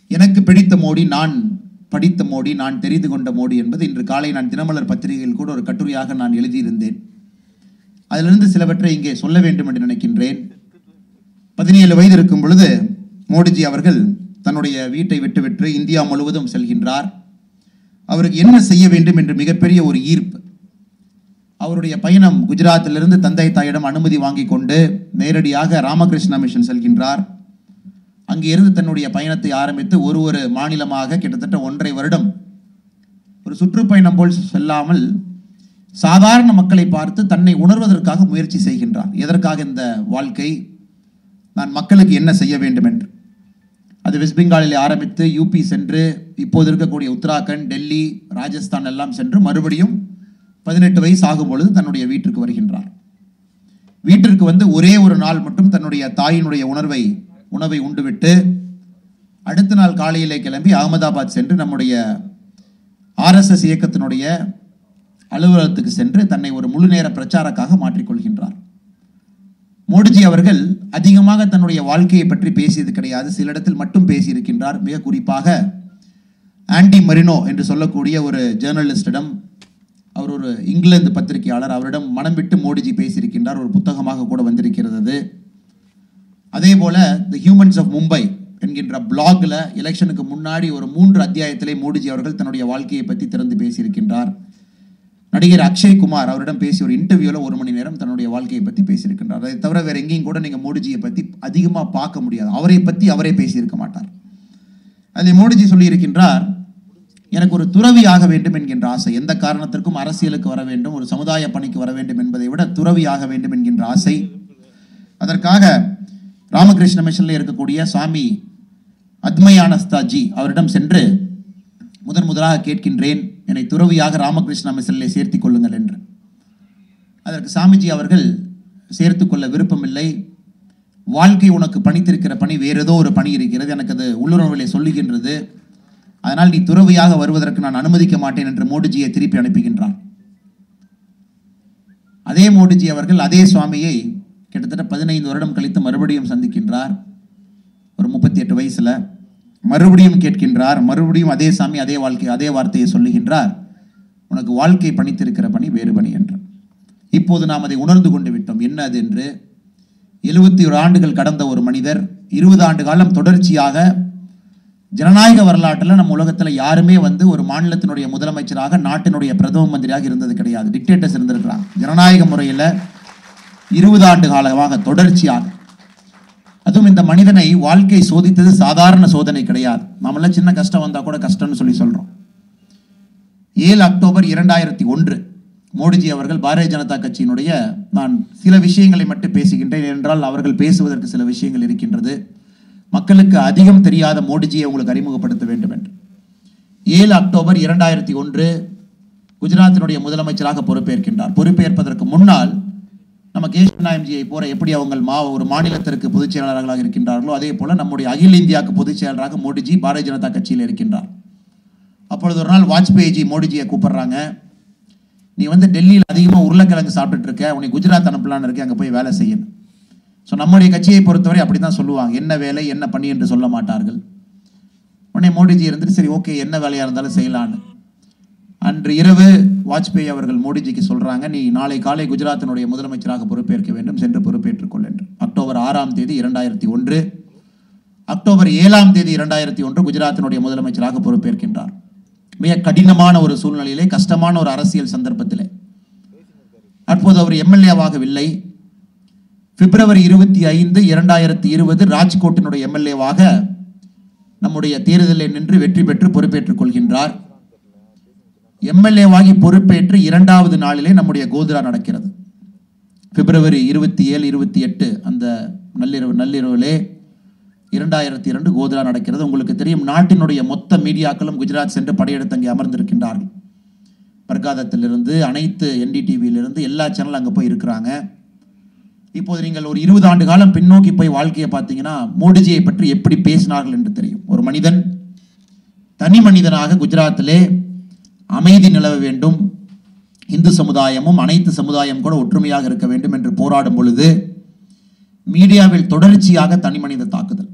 எனக்கு பிடித்த மோடி நான் படித்த மோடி நான் தெரிந்து கொண்ட மோடி என்பது இன்று காலை நான் தினமலர் பத்திரிகையில் கூட ஒரு கட்டுரையாக நான் எழுதியிருந்தேன் அதிலிருந்து சிலவற்றை இங்கே சொல்ல வேண்டும் என்று நினைக்கின்றேன் பதினேழு வயது இருக்கும் பொழுது மோடிஜி அவர்கள் தன்னுடைய வீட்டை விட்டுவிட்டு இந்தியா முழுவதும் செல்கின்றார் அவருக்கு என்ன செய்ய வேண்டும் என்று மிகப்பெரிய ஒரு ஈர்ப்பு அவருடைய பயணம் குஜராத்திலிருந்து தந்தை தாயிடம் அனுமதி வாங்கி கொண்டு நேரடியாக ராமகிருஷ்ண மிஷன் செல்கின்றார் அங்கே இருந்து தன்னுடைய பயணத்தை ஆரம்பித்து ஒரு ஒரு மாநிலமாக கிட்டத்தட்ட ஒன்றரை வருடம் ஒரு சுற்றுப்பயணம் போல் செல்லாமல் சாதாரண மக்களை பார்த்து தன்னை உணர்வதற்காக முயற்சி செய்கின்றார் எதற்காக இந்த வாழ்க்கை நான் மக்களுக்கு என்ன செய்ய வேண்டும் என்று அது வெஸ்ட் பெங்காலில் ஆரம்பித்து யூபி சென்று இப்போது இருக்கக்கூடிய உத்தராகண்ட் டெல்லி ராஜஸ்தான் எல்லாம் சென்று மறுபடியும் பதினெட்டு வயசு ஆகும் பொழுது தன்னுடைய வீட்டிற்கு வருகின்றார் வீட்டிற்கு வந்து ஒரே ஒரு நாள் மட்டும் தன்னுடைய தாயினுடைய உணர்வை உணவை உண்டுவிட்டு அடுத்த நாள் காலையிலே கிளம்பி அகமதாபாத் சென்று நம்முடைய ஆர்எஸ்எஸ் இயக்கத்தினுடைய அலுவலகத்துக்கு சென்று தன்னை ஒரு முழு நேர பிரச்சாரக்காக மாற்றிக்கொள்கின்றார் மோடிஜி அவர்கள் அதிகமாக தன்னுடைய வாழ்க்கையை பற்றி பேசியது கிடையாது சில இடத்தில் மட்டும் பேசியிருக்கின்றார் மிக குறிப்பாக ஆண்டி மரினோ என்று சொல்லக்கூடிய ஒரு ஜேர்னலிஸ்டிடம் அவர் ஒரு இங்கிலாந்து பத்திரிகையாளர் அவரிடம் மனம் விட்டு மோடிஜி பேசியிருக்கின்றார் ஒரு புத்தகமாக கூட வந்திருக்கிறது அது அதே போல தி ஹியூமன்ஸ் ஆஃப் மும்பை என்கின்ற பிளாக்ல எலெக்ஷனுக்கு முன்னாடி ஒரு மூன்று அத்தியாயத்திலே மோடிஜி அவர்கள் தன்னுடைய வாழ்க்கையை பற்றி திறந்து பேசியிருக்கின்றார் நடிகர் அக்ஷய் குமார் அவரிடம் பேசி ஒரு இன்டர்வியூல ஒரு மணி நேரம் தன்னுடைய வாழ்க்கையை பற்றி பேசியிருக்கின்றார் அதை தவிர வேற எங்கேயும் கூட நீங்க மோடிஜியை பற்றி அதிகமாக பார்க்க முடியாது அவரை பற்றி அவரே பேசியிருக்க மாட்டார் அதில் மோடிஜி சொல்லியிருக்கின்றார் எனக்கு ஒரு துறவி ஆக வேண்டும் என்கின்ற ஆசை எந்த காரணத்திற்கும் அரசியலுக்கு வர வேண்டும் ஒரு சமுதாய பணிக்கு வர வேண்டும் என்பதை விட துறவி ஆக வேண்டும் என்கின்ற ஆசை அதற்காக ராமகிருஷ்ண மிஷனில் இருக்கக்கூடிய சாமி அத்மயானஸ்தாஜி அவரிடம் சென்று முதன் முதலாக கேட்கின்றேன் என்னை துறவியாக ராமகிருஷ்ண மிஷனிலே சேர்த்துக் கொள்ளுங்கள் என்று அதற்கு சாமிஜி அவர்கள் சேர்த்துக் கொள்ள விருப்பமில்லை வாழ்க்கை உனக்கு பணித்திருக்கிற பணி வேற ஏதோ ஒரு பணி இருக்கிறது எனக்கு அது உள்ளுணர்விலே சொல்லுகின்றது அதனால் நீ துறவியாக வருவதற்கு நான் அனுமதிக்க மாட்டேன் என்று மோடிஜியை திருப்பி அனுப்புகின்றார் அதே மோடிஜி அவர்கள் அதே சுவாமியை கிட்டத்தட்ட பதினைந்து வருடம் கழித்து மறுபடியும் சந்திக்கின்றார் ஒரு முப்பத்தி எட்டு வயசுல மறுபடியும் கேட்கின்றார் மறுபடியும் அதே சாமி அதே வாழ்க்கை அதே வார்த்தையை சொல்லுகின்றார் உனக்கு வாழ்க்கை பணித்திருக்கிற பணி வேறு பணி என்று இப்போது நாம் அதை உணர்ந்து கொண்டு விட்டோம் என்ன அது என்று எழுபத்தி ஒரு ஆண்டுகள் கடந்த ஒரு மனிதர் இருபது ஆண்டு காலம் தொடர்ச்சியாக ஜனநாயக வரலாற்றில் நம்ம உலகத்தில் யாருமே வந்து ஒரு மாநிலத்தினுடைய முதலமைச்சராக நாட்டினுடைய பிரதம மந்திரியாக இருந்தது கிடையாது டிக்டேட்டர்ஸ் இருந்திருக்கிறாங்க ஜனநாயக முறையில் இருபது ஆண்டு காலமாக தொடர்ச்சியாக அதுவும் இந்த மனிதனை வாழ்க்கை சோதித்தது சாதாரண சோதனை கிடையாது நாமெல்லாம் சின்ன கஷ்டம் வந்தா கூட கஷ்டம்னு சொல்லி சொல்றோம் ஏழு அக்டோபர் இரண்டாயிரத்தி ஒன்று மோடிஜி அவர்கள் பாரதிய ஜனதா கட்சியினுடைய நான் சில விஷயங்களை மட்டும் பேசுகின்றேன் என்றால் அவர்கள் பேசுவதற்கு சில விஷயங்கள் இருக்கின்றது மக்களுக்கு அதிகம் தெரியாத மோடிஜியை உங்களுக்கு அறிமுகப்படுத்த வேண்டும் என்று ஏழு அக்டோபர் இரண்டாயிரத்தி ஒன்று குஜராத்தினுடைய முதலமைச்சராக பொறுப்பேற்கின்றார் பொறுப்பேற்பதற்கு முன்னால் நம்ம கேஷ்நாயம்ஜியை போல எப்படி அவங்க மா ஒரு மாநிலத்திற்கு பொதுச் செயலாளர்களாக இருக்கின்றார்களோ அதே போல நம்முடைய அகில இந்தியாவுக்கு பொதுச் செயலாளராக மோடிஜி பாரதிய ஜனதா கட்சியில் இருக்கின்றார் அப்பொழுது ஒரு நாள் வாஜ்பேயிஜி மோடிஜியை கூப்பிடுறாங்க நீ வந்து டெல்லியில் அதிகமாக உருளைக்கிழங்கு சாப்பிட்டுட்டு இருக்க உன்னை குஜராத் அனுப்பலான்னு இருக்க அங்கே போய் வேலை செய்யணும் ஸோ நம்முடைய கட்சியை பொறுத்தவரை அப்படி தான் சொல்லுவாங்க என்ன வேலை என்ன பணி என்று சொல்ல மாட்டார்கள் உடனே மோடிஜி இருந்துட்டு சரி ஓகே என்ன வேலையாக இருந்தாலும் செய்யலான்னு அன்று இரவு வாஜ்பேயி அவர்கள் மோடிஜிக்கு சொல்றாங்க நீ நாளை காலை குஜராத்தினுடைய முதலமைச்சராக பொறுப்பேற்க வேண்டும் சென்று பொறுப்பேற்றுக் கொள் என்று அக்டோபர் ஆறாம் தேதி இரண்டாயிரத்தி ஒன்று அக்டோபர் ஏழாம் தேதி இரண்டாயிரத்தி ஒன்று குஜராத்தினுடைய முதலமைச்சராக பொறுப்பேற்கின்றார் மிக கடினமான ஒரு சூழ்நிலையிலே கஷ்டமான ஒரு அரசியல் சந்தர்ப்பத்திலே அப்போது அவர் எம்எல்ஏவாகவில்லை பிப்ரவரி இருபத்தி ஐந்து இரண்டாயிரத்தி இருபது ராஜ்கோட்டினுடைய எம்எல்ஏவாக நம்முடைய தேர்தலில் நின்று வெற்றி பெற்று பொறுப்பேற்றுக் கொள்கின்றார் எம்எல்ஏவாகி பொறுப்பேற்று இரண்டாவது நாளிலே நம்முடைய கோத்ரா நடக்கிறது பிப்ரவரி இருபத்தி ஏழு இருபத்தி எட்டு அந்த நள்ளிரவு நள்ளிரவிலே இரண்டாயிரத்தி இரண்டு கோத்ரா நடக்கிறது உங்களுக்கு தெரியும் நாட்டினுடைய மொத்த மீடியாக்களும் குஜராத் சென்று படையெடுத்து அங்கே அமர்ந்திருக்கின்றார்கள் பிரகாதத்திலிருந்து அனைத்து என்டிடிவியிலிருந்து எல்லா சேனலும் அங்கே போய் இருக்கிறாங்க இப்போது நீங்கள் ஒரு இருபது ஆண்டு காலம் பின்னோக்கி போய் வாழ்க்கையை பார்த்தீங்கன்னா மோடிஜியை பற்றி எப்படி பேசினார்கள் என்று தெரியும் ஒரு மனிதன் தனி மனிதனாக குஜராத்திலே அமைதி நிலவ வேண்டும் இந்து சமுதாயமும் அனைத்து சமுதாயம் கூட ஒற்றுமையாக இருக்க வேண்டும் என்று போராடும் பொழுது மீடியாவில் தொடர்ச்சியாக தனி மனித தாக்குதல்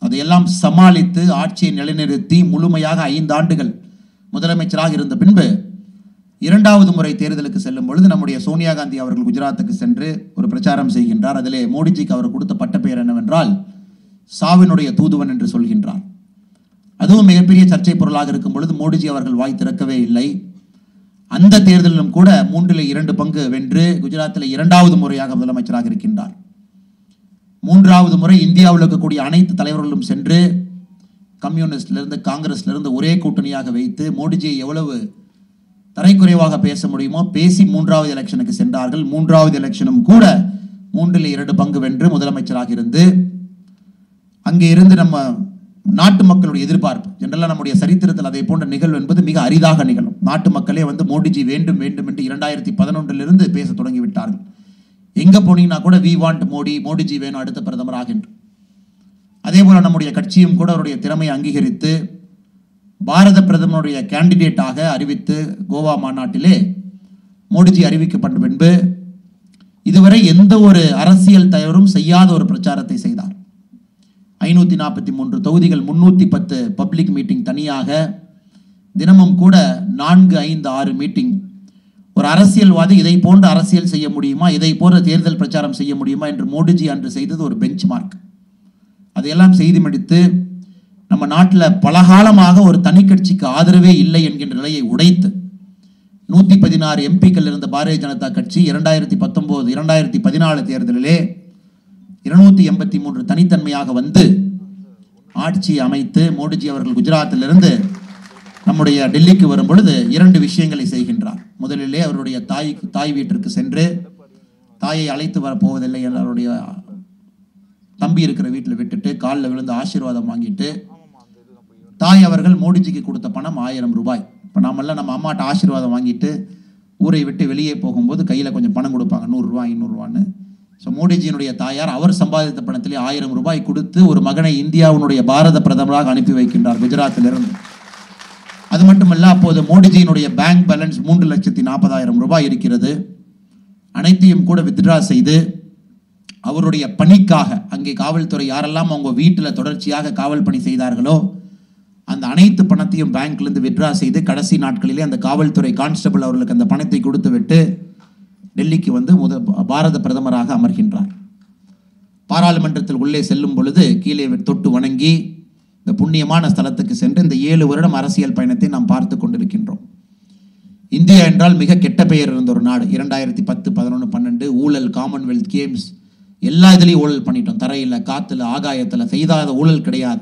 அதையெல்லாம் சமாளித்து ஆட்சியை நிலைநிறுத்தி முழுமையாக ஐந்து ஆண்டுகள் முதலமைச்சராக இருந்த பின்பு இரண்டாவது முறை தேர்தலுக்கு செல்லும் பொழுது நம்முடைய சோனியா காந்தி அவர்கள் குஜராத்துக்கு சென்று ஒரு பிரச்சாரம் செய்கின்றார் அதிலே மோடிஜிக்கு அவர் கொடுத்த பட்டப்பெயர் என்னவென்றால் சாவினுடைய தூதுவன் என்று சொல்கின்றார் அதுவும் மிகப்பெரிய சர்ச்சை பொருளாக இருக்கும் பொழுது மோடிஜி அவர்கள் வாய் திறக்கவே இல்லை அந்த தேர்தலிலும் கூட மூன்றில் இரண்டு பங்கு வென்று குஜராத்தில் இரண்டாவது முறையாக முதலமைச்சராக இருக்கின்றார் மூன்றாவது முறை இந்தியாவில் இருக்கக்கூடிய அனைத்து தலைவர்களும் சென்று கம்யூனிஸ்ட்ல இருந்து காங்கிரஸ்ல இருந்து ஒரே கூட்டணியாக வைத்து மோடிஜியை எவ்வளவு தரைக்குறைவாக பேச முடியுமோ பேசி மூன்றாவது எலெக்ஷனுக்கு சென்றார்கள் மூன்றாவது எலெக்ஷனும் கூட மூன்றில் இரண்டு பங்கு வென்று முதலமைச்சராக இருந்து அங்கே இருந்து நம்ம நாட்டு மக்களுடைய எதிர்பார்ப்பு ஜெனரலாக நம்முடைய சரித்திரத்தில் அதை போன்ற நிகழ்வு என்பது மிக அரிதாக நிகழும் நாட்டு மக்களே வந்து மோடிஜி வேண்டும் வேண்டும் என்று இரண்டாயிரத்தி பதினொன்றிலிருந்து பேச தொடங்கி விட்டார்கள் எங்க போனீங்கன்னா கூட வி வாண்ட் மோடி மோடிஜி வேணும் அடுத்த பிரதமராக என்று அதே போல நம்முடைய கட்சியும் கூட அவருடைய திறமையை அங்கீகரித்து பாரத பிரதமருடைய கேண்டிடேட்டாக அறிவித்து கோவா மாநாட்டிலே மோடிஜி அறிவிக்கப்பட்ட பின்பு இதுவரை எந்த ஒரு அரசியல் தலைவரும் செய்யாத ஒரு பிரச்சாரத்தை செய்தார் ஐநூற்றி நாற்பத்தி மூன்று தொகுதிகள் முன்னூற்றி பத்து பப்ளிக் மீட்டிங் தனியாக தினமும் கூட நான்கு ஐந்து ஆறு மீட்டிங் ஒரு அரசியல்வாதி இதை போன்ற அரசியல் செய்ய முடியுமா இதை போன்ற தேர்தல் பிரச்சாரம் செய்ய முடியுமா என்று மோடிஜி அன்று செய்தது ஒரு பெஞ்ச் மார்க் அதையெல்லாம் செய்து முடித்து நம்ம நாட்டில் பலகாலமாக ஒரு தனி கட்சிக்கு ஆதரவே இல்லை என்கின்ற நிலையை உடைத்து நூற்றி பதினாறு எம்பிக்கள் இருந்த பாரதிய ஜனதா கட்சி இரண்டாயிரத்தி பத்தொம்போது இரண்டாயிரத்தி பதினாலு தேர்தலிலே இருநூத்தி எண்பத்தி மூன்று தனித்தன்மையாக வந்து ஆட்சி அமைத்து மோடிஜி அவர்கள் குஜராத்திலிருந்து நம்முடைய டெல்லிக்கு வரும் பொழுது இரண்டு விஷயங்களை செய்கின்றார் முதலிலே அவருடைய தாய் தாய் வீட்டிற்கு சென்று தாயை அழைத்து வரப்போவதில்லை என்று அவருடைய தம்பி இருக்கிற வீட்டில் விட்டுட்டு காலில் விழுந்து ஆசீர்வாதம் வாங்கிட்டு தாய் அவர்கள் மோடிஜிக்கு கொடுத்த பணம் ஆயிரம் ரூபாய் இப்போ நாமெல்லாம் நம்ம அம்மாட்ட ஆசீர்வாதம் வாங்கிட்டு ஊரை விட்டு வெளியே போகும்போது கையில் கொஞ்சம் பணம் கொடுப்பாங்க நூறுரூவா ஐநூறுரூவான்னு ஸோ மோடிஜியினுடைய தாயார் அவர் சம்பாதித்த பணத்திலே ஆயிரம் ரூபாய் கொடுத்து ஒரு மகனை இந்தியாவினுடைய பாரத பிரதமராக அனுப்பி வைக்கின்றார் குஜராத்திலிருந்து அது மட்டுமல்ல அப்போது மோடிஜியினுடைய பேங்க் பேலன்ஸ் மூன்று லட்சத்தி நாற்பதாயிரம் ரூபாய் இருக்கிறது அனைத்தையும் கூட வித்ட்ரா செய்து அவருடைய பணிக்காக அங்கே காவல்துறை யாரெல்லாம் அவங்க வீட்டில் தொடர்ச்சியாக காவல் பணி செய்தார்களோ அந்த அனைத்து பணத்தையும் பேங்க்லேருந்து வித்ட்ரா செய்து கடைசி நாட்களிலே அந்த காவல்துறை கான்ஸ்டபிள் அவர்களுக்கு அந்த பணத்தை கொடுத்து விட்டு டெல்லிக்கு வந்து முத பாரத பிரதமராக அமர்கின்றார் பாராளுமன்றத்தில் உள்ளே செல்லும் பொழுது கீழே தொட்டு வணங்கி இந்த புண்ணியமான ஸ்தலத்துக்கு சென்று இந்த ஏழு வருடம் அரசியல் பயணத்தை நாம் பார்த்து கொண்டிருக்கின்றோம் இந்தியா என்றால் மிக கெட்ட பெயர் இருந்த ஒரு நாடு இரண்டாயிரத்தி பத்து பதினொன்று பன்னெண்டு ஊழல் காமன்வெல்த் கேம்ஸ் எல்லா இதுலேயும் ஊழல் பண்ணிட்டோம் தரையில் காத்துல ஆகாயத்தில் செய்தாத ஊழல் கிடையாது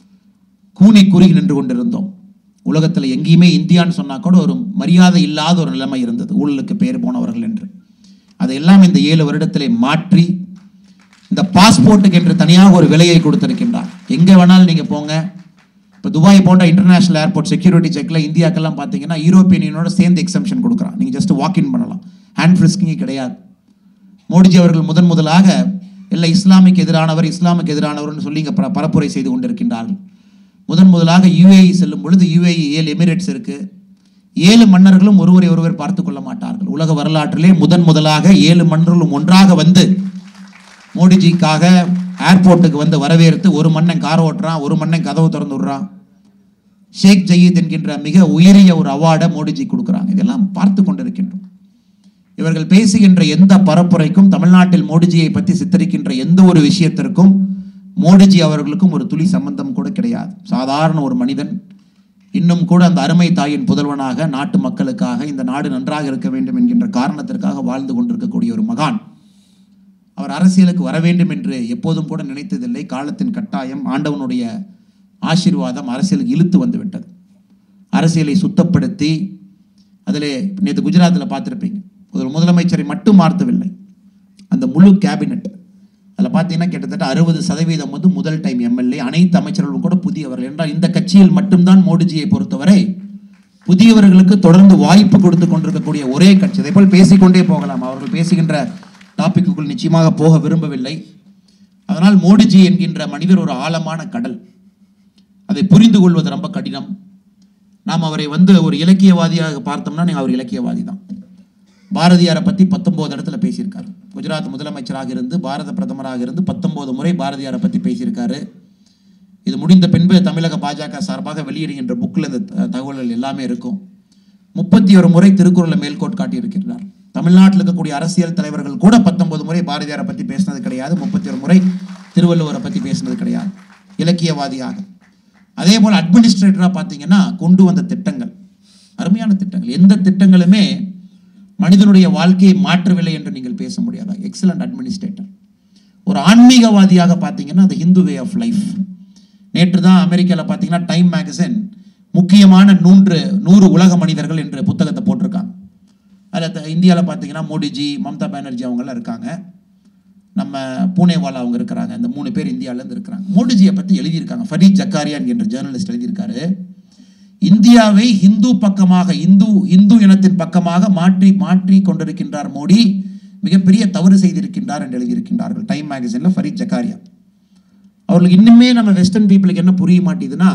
கூனி குறுகி நின்று கொண்டிருந்தோம் உலகத்தில் எங்கேயுமே இந்தியான்னு சொன்னா கூட ஒரு மரியாதை இல்லாத ஒரு நிலைமை இருந்தது ஊழலுக்கு பேர் போனவர்கள் என்று அதையெல்லாம் இந்த ஏழு வருடத்திலே மாற்றி இந்த பாஸ்போர்ட்டுக்கு என்று தனியாக ஒரு விலையை கொடுத்திருக்கின்றார் எங்கே வேணாலும் நீங்கள் போங்க இப்போ துபாய் போன்ற இன்டர்நேஷனல் ஏர்போர்ட் செக்யூரிட்டி செக்கில் இந்தியாக்கெல்லாம் பார்த்தீங்கன்னா யூரோப்பியன் யூனியனோட சேர்ந்து எக்ஸம்ஷன் கொடுக்குறான் நீங்கள் ஜஸ்ட் வாக்இன் பண்ணலாம் ஹேண்ட் ஃப்ரிஸ்கிங்கே கிடையாது மோடிஜி அவர்கள் முதன் முதலாக இல்லை இஸ்லாமிக்கு எதிரானவர் இஸ்லாமுக்கு எதிரானவர்னு சொல்லி இங்கே பர- பரப்புரை செய்து கொண்டிருக்கின்றார்கள் முதன் முதலாக யுஏஇ செல்லும் பொழுது யுஏஇ ஏழு எமிரேட்ஸ் இருக்கு ஏழு மன்னர்களும் ஒருவரை ஒருவர் பார்த்து கொள்ள மாட்டார்கள் உலக வரலாற்றிலே முதன் முதலாக ஏழு மன்னர்களும் ஒன்றாக வந்து மோடிஜிக்காக ஏர்போர்ட்டுக்கு வந்து வரவேற்று ஒரு மன்னன் கார் ஓட்டுறான் ஒரு மன்னன் கதவு திறந்து விடுறான் ஷேக் ஜயீத் என்கின்ற மிக உயரிய ஒரு அவார்டை மோடிஜி கொடுக்குறாங்க இதெல்லாம் பார்த்து கொண்டிருக்கின்றோம் இவர்கள் பேசுகின்ற எந்த பரப்புரைக்கும் தமிழ்நாட்டில் மோடிஜியை பற்றி சித்தரிக்கின்ற எந்த ஒரு விஷயத்திற்கும் மோடிஜி அவர்களுக்கும் ஒரு துளி சம்பந்தம் கூட கிடையாது சாதாரண ஒரு மனிதன் இன்னும் கூட அந்த அருமை தாயின் புதல்வனாக நாட்டு மக்களுக்காக இந்த நாடு நன்றாக இருக்க வேண்டும் என்கின்ற காரணத்திற்காக வாழ்ந்து கொண்டிருக்கக்கூடிய ஒரு மகான் அவர் அரசியலுக்கு வர வேண்டும் என்று எப்போதும் கூட நினைத்ததில்லை காலத்தின் கட்டாயம் ஆண்டவனுடைய ஆசீர்வாதம் அரசியலுக்கு இழுத்து வந்து விட்டது அரசியலை சுத்தப்படுத்தி அதிலே நேற்று குஜராத்தில் பார்த்துருப்பீங்க ஒரு முதலமைச்சரை மட்டும் மாற்றவில்லை அந்த முழு கேபினெட் அதில் பார்த்தீங்கன்னா கிட்டத்தட்ட அறுபது சதவீதம் வந்து முதல் டைம் எம்எல்ஏ அனைத்து அமைச்சர்களும் கூட புதியவர்கள் என்றால் இந்த கட்சியில் மட்டும்தான் மோடிஜியை பொறுத்தவரை புதியவர்களுக்கு தொடர்ந்து வாய்ப்பு கொடுத்து கொண்டிருக்கக்கூடிய ஒரே கட்சி இதே போல் பேசிக்கொண்டே போகலாம் அவர்கள் பேசுகின்ற டாபிக்குள் நிச்சயமாக போக விரும்பவில்லை அதனால் மோடிஜி என்கின்ற மனிதர் ஒரு ஆழமான கடல் அதை புரிந்து கொள்வது ரொம்ப கடினம் நாம் அவரை வந்து ஒரு இலக்கியவாதியாக பார்த்தோம்னா நீங்கள் அவர் இலக்கியவாதி தான் பாரதியாரை பற்றி பத்தொம்போது இடத்துல பேசியிருக்காரு குஜராத் முதலமைச்சராக இருந்து பாரத பிரதமராக இருந்து பத்தொம்போது முறை பாரதியாரை பற்றி பேசியிருக்காரு இது முடிந்த பின்பு தமிழக பாஜக சார்பாக வெளியிடுகின்ற புக்கில் இந்த த- தகவல்கள் எல்லாமே இருக்கும் முப்பத்தி ஒரு முறை திருக்குறளை மேல்கோட் காட்டியிருக்கிறார் தமிழ்நாட்டில் இருக்கக்கூடிய அரசியல் தலைவர்கள் கூட பத்தொன்பது முறை பாரதியாரை பற்றி பேசினது கிடையாது முப்பத்தி ஒரு முறை திருவள்ளுவரை பற்றி பேசினது கிடையாது இலக்கியவாதியாக அதே போல் அட்மினிஸ்ட்ரேட்டராக பார்த்தீங்கன்னா கொண்டு வந்த திட்டங்கள் அருமையான திட்டங்கள் எந்த திட்டங்களுமே மனிதனுடைய வாழ்க்கையை மாற்றவில்லை என்று நீங்கள் பேச முடியாதா எக்ஸலண்ட் அட்மினிஸ்ட்ரேட்டர் ஒரு ஆன்மீகவாதியாக பார்த்தீங்கன்னா அது ஹிந்து வே ஆஃப் லைஃப் நேற்று தான் அமெரிக்காவில் பார்த்தீங்கன்னா டைம் மேகசின் முக்கியமான நூன்று நூறு உலக மனிதர்கள் என்ற புத்தகத்தை போட்டிருக்காங்க அதில் இந்தியாவில் பார்த்தீங்கன்னா மோடிஜி மம்தா பானர்ஜி அவங்கெல்லாம் இருக்காங்க நம்ம பூனேவாலா அவங்க இருக்கிறாங்க இந்த மூணு பேர் இந்தியாவிலேருந்து இருக்கிறாங்க மோடிஜியை பற்றி எழுதியிருக்காங்க ஃபரீத் ஜக்காரியான் என்ற ஜேர்னலிஸ்ட் எழுதியிருக்காரு இந்தியாவை இந்து பக்கமாக இந்து இந்து இனத்தின் பக்கமாக மாற்றி மாற்றி கொண்டிருக்கின்றார் மோடி மிகப்பெரிய தவறு செய்திருக்கின்றார் என்று எழுதியிருக்கின்றார்கள் டைம் மேகசினில் ஃபரீத் ஜக்காரியா அவர்களுக்கு இன்னுமே நம்ம வெஸ்டர்ன் பீப்புளுக்கு என்ன புரிய மாட்டேதுன்னா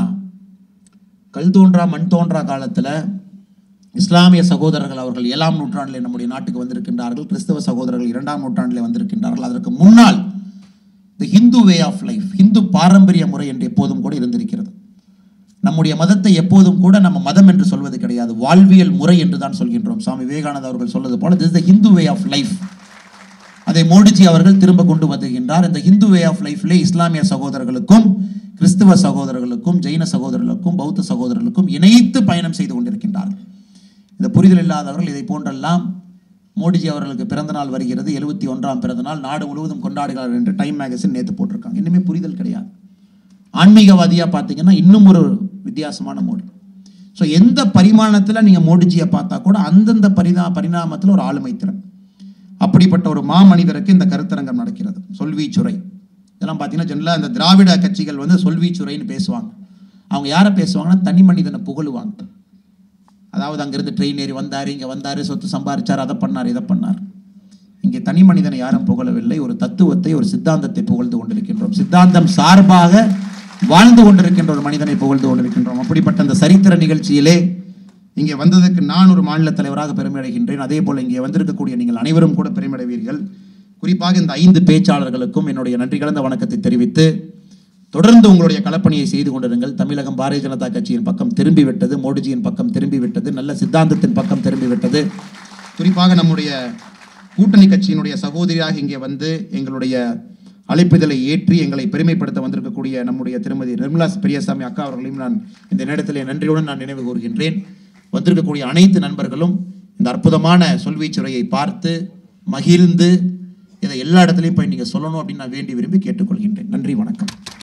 கல் தோன்றா மண் தோன்றா காலத்தில் இஸ்லாமிய சகோதரர்கள் அவர்கள் ஏழாம் நூற்றாண்டில் நம்முடைய நாட்டுக்கு வந்திருக்கின்றார்கள் கிறிஸ்தவ சகோதரர்கள் இரண்டாம் நூற்றாண்டில் வந்திருக்கின்றார்கள் அதற்கு முன்னால் the Hindu way of life Hindu பாரம்பரிய முறை என்று எப்போதும் கூட இருந்திருக்கிறது நம்முடைய மதத்தை எப்போதும் கூட நம்ம மதம் என்று சொல்வது கிடையாது வாழ்வியல் முறை என்று தான் சொல்கின்றோம் சுவாமி விவேகானந்தர் அவர்கள் சொல்வது போல this the Hindu way of life அதை மோடிஜி அவர்கள் திரும்ப கொண்டு வருகின்றார் இந்த ஹிந்து வே ஆஃப் லைஃப்லே இஸ்லாமிய சகோதரர்களுக்கும் கிறிஸ்துவ சகோதரர்களுக்கும் ஜெயின சகோதரர்களுக்கும் பௌத்த சகோதரர்களுக்கும் இணைத்து பயணம் செய்து கொண்டிருக்கின்றார்கள் இந்த புரிதல் இல்லாதவர்கள் இதை போன்றெல்லாம் மோடிஜி அவர்களுக்கு பிறந்த நாள் வருகிறது எழுபத்தி ஒன்றாம் பிறந்த நாள் நாடு முழுவதும் கொண்டாடுகிறார் என்று டைம் மேகசின் நேற்று போட்டிருக்காங்க இன்னுமே புரிதல் கிடையாது ஆன்மீகவாதியாக பார்த்தீங்கன்னா இன்னும் ஒரு வித்தியாசமான மோடி ஸோ எந்த பரிமாணத்தில் நீங்கள் மோடிஜியை பார்த்தா கூட அந்தந்த பரிதா பரிணாமத்தில் ஒரு ஆளுமை திறன் அப்படிப்பட்ட ஒரு மாமனிதருக்கு இந்த கருத்தரங்கம் நடக்கிறது சொல்வீச்சுரை இதெல்லாம் பார்த்தீங்கன்னா ஜெனரலாக இந்த திராவிட கட்சிகள் வந்து சொல்வீச்சுரைன்னு பேசுவாங்க அவங்க யாரை பேசுவாங்கன்னா தனி மனிதனை புகழுவாங்க அதாவது அங்கிருந்து ட்ரெயின் ஏறி வந்தார் இங்கே வந்தார் சொத்து சம்பாரிச்சார் அதை பண்ணார் இதை பண்ணார் இங்கே தனி மனிதனை யாரும் புகழவில்லை ஒரு தத்துவத்தை ஒரு சித்தாந்தத்தை புகழ்ந்து கொண்டிருக்கின்றோம் சித்தாந்தம் சார்பாக வாழ்ந்து கொண்டிருக்கின்ற ஒரு மனிதனை புகழ்ந்து கொண்டிருக்கின்றோம் அப்படிப்பட்ட அந்த சரித்திர நிகழ்ச்சியிலே இங்கே வந்ததற்கு நான் ஒரு மாநில தலைவராக பெருமை அடைகின்றேன் அதே போல் இங்கே வந்திருக்கக்கூடிய நீங்கள் அனைவரும் கூட பெருமையடைவீர்கள் குறிப்பாக இந்த ஐந்து பேச்சாளர்களுக்கும் என்னுடைய நன்றி கலந்த வணக்கத்தை தெரிவித்து தொடர்ந்து உங்களுடைய களப்பணியை செய்து கொண்டிருங்கள் தமிழகம் பாரதிய ஜனதா கட்சியின் பக்கம் திரும்பி விட்டது மோடிஜியின் பக்கம் திரும்பி விட்டது நல்ல சித்தாந்தத்தின் பக்கம் திரும்பி விட்டது குறிப்பாக நம்முடைய கூட்டணி கட்சியினுடைய சகோதரியாக இங்கே வந்து எங்களுடைய அழைப்புதலை ஏற்றி எங்களை பெருமைப்படுத்த வந்திருக்கக்கூடிய நம்முடைய திருமதி நிர்மலா பெரியசாமி அக்கா அவர்களையும் நான் இந்த நேரத்தில் நன்றியுடன் நான் நினைவு கூறுகின்றேன் வந்திருக்கக்கூடிய அனைத்து நண்பர்களும் இந்த அற்புதமான சொல்வீச்சுரையை பார்த்து மகிழ்ந்து இதை எல்லா இடத்துலையும் போய் நீங்கள் சொல்லணும் அப்படின்னு நான் வேண்டி விரும்பி கேட்டுக்கொள்கின்றேன் நன்றி வணக்கம்